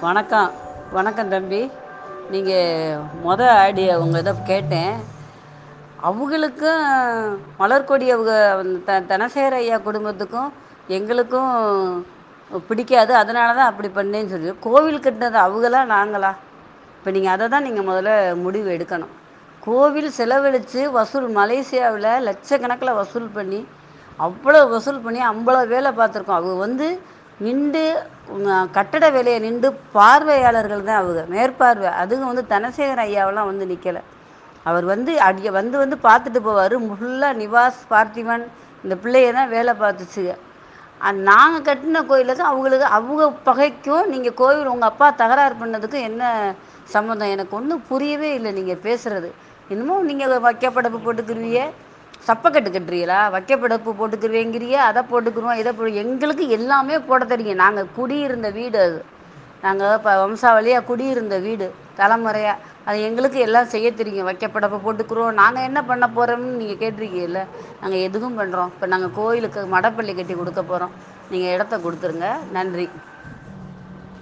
வணக்கம் வணக்கம் தம்பி நீங்கள் மொதல் ஆடியோ உங்கள் இதை கேட்டேன் அவங்களுக்கும் மலர்க்கொடி அவங்க த தனசேகர் ஐயா குடும்பத்துக்கும் எங்களுக்கும் பிடிக்காது அதனால தான் அப்படி பண்ணேன்னு சொல்லி கோவில் கட்டினது அவங்களா நாங்களா இப்போ நீங்கள் அதை தான் நீங்கள் முதல்ல முடிவு எடுக்கணும் கோவில் செலவழித்து வசூல் மலேசியாவில் லட்சக்கணக்கில் வசூல் பண்ணி அவ்வளோ வசூல் பண்ணி அவ்வளோ வேலை பார்த்துருக்கோம் அவங்க வந்து நின்று கட்டட வேலையை நின்று பார்வையாளர்கள் தான் அவங்க மேற்பார்வை அதுவும் வந்து தனசேகர் ஐயாவெல்லாம் வந்து நிற்கல அவர் வந்து அடிக்க வந்து வந்து பார்த்துட்டு போவார் ஃபுல்லாக நிவாஸ் பார்த்திபன் இந்த பிள்ளைய தான் வேலை பார்த்துச்சுங்க நாங்கள் கட்டின கோயிலுக்கு அவங்களுக்கு அவங்க பகைக்கும் நீங்கள் கோவில் உங்கள் அப்பா தகராறு பண்ணதுக்கும் என்ன சம்மந்தம் எனக்கு ஒன்றும் புரியவே இல்லை நீங்கள் பேசுகிறது இன்னமும் நீங்கள் வைக்கப்படப்பு போட்டுக்கிருவீங்க சப்பக்கட்டு கட்டுறீங்களா வைக்கப்படப்பு போட்டுக்கிருவேங்கிறிய அதை போட்டுக்கிருவோம் இதை போ எங்களுக்கு எல்லாமே போட தெரியும் நாங்கள் குடியிருந்த வீடு அது நாங்கள் இப்போ வம்சாவளியாக குடியிருந்த வீடு தலைமுறையாக அது எங்களுக்கு எல்லாம் செய்ய தெரியும் வைக்கப்படப்ப போட்டுக்கிறோம் நாங்கள் என்ன பண்ண போகிறோம்னு நீங்கள் கேட்டிருக்கீங்கல்ல நாங்கள் எதுவும் பண்ணுறோம் இப்போ நாங்கள் கோயிலுக்கு மடப்பள்ளி கட்டி கொடுக்க போகிறோம் நீங்கள் இடத்த கொடுத்துருங்க நன்றி